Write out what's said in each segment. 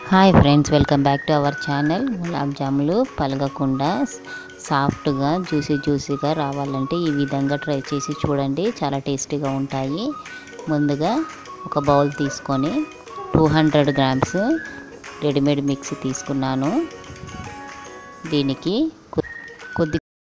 hi friends welcome back to our channel gulab జాములు పలగకుండా సాఫ్ట్గా జ్యూసీ జ్యూసీగా రావాలంటే ఈ విధంగా ట్రై చేసి చూడండి చాలా టేస్టీగా ఉంటాయి ముందుగా ఒక బౌల్ తీసుకొని two hundred grams readymade mix తీసుకున్నాను దీనికి కొ- కొద్ది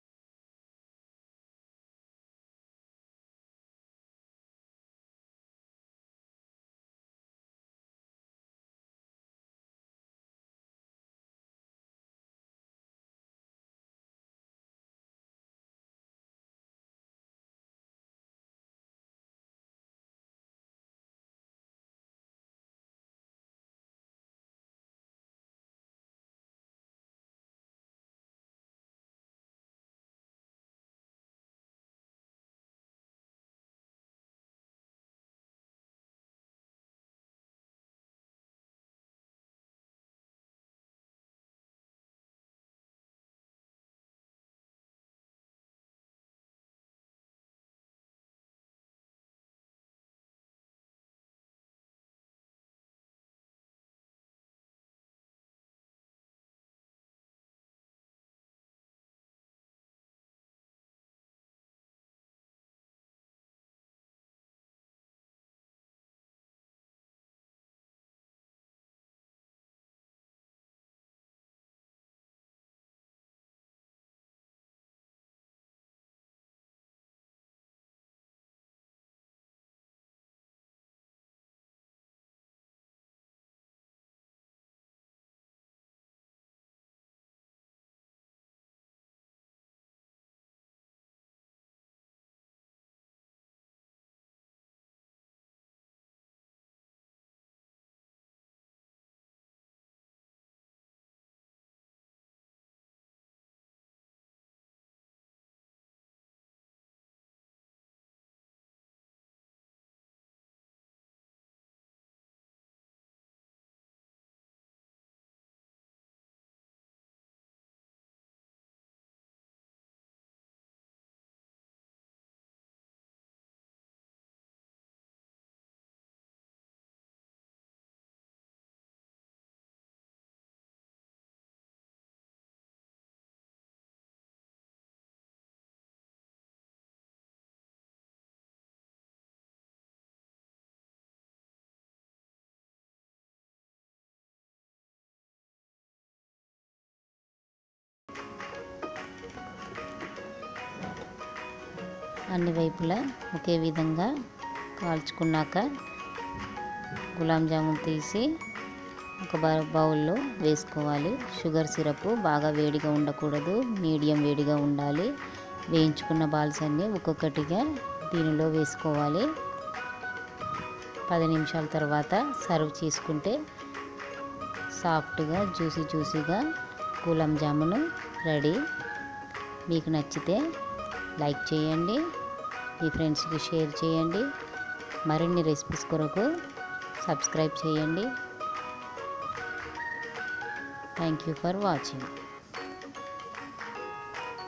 అన్ని వైపులా ఒకే విధంగా కాల్చుకున్నాక గులాబ్ జామున్ తీసి ఒక బౌ- బౌల్లో వేసుకోవాలి షుగర్ సిరప్ బాగా వేడిగా ఉండకూడదు మీడియం వేడిగా ఉండాలి వేయించుకున్న బాల్స్ అన్నీ ఒక్కొక్కటిగా దీనిలో వేసుకోవాలి పది నిమిషాల తర్వాత సర్వ్ చేసుకుంటే సాఫ్ట్గా జ్యూసీ జ్యూసీగా గులాబ్ జామును రెడీ మీకు నచ్చితే లైక్ చేయండి మీ ఫ్రెండ్స్కి షేర్ చేయండి మరిన్ని రెసిపీస్ కొరకు సబ్స్క్రైబ్ చేయండి థ్యాంక్ యూ ఫర్ వాచింగ్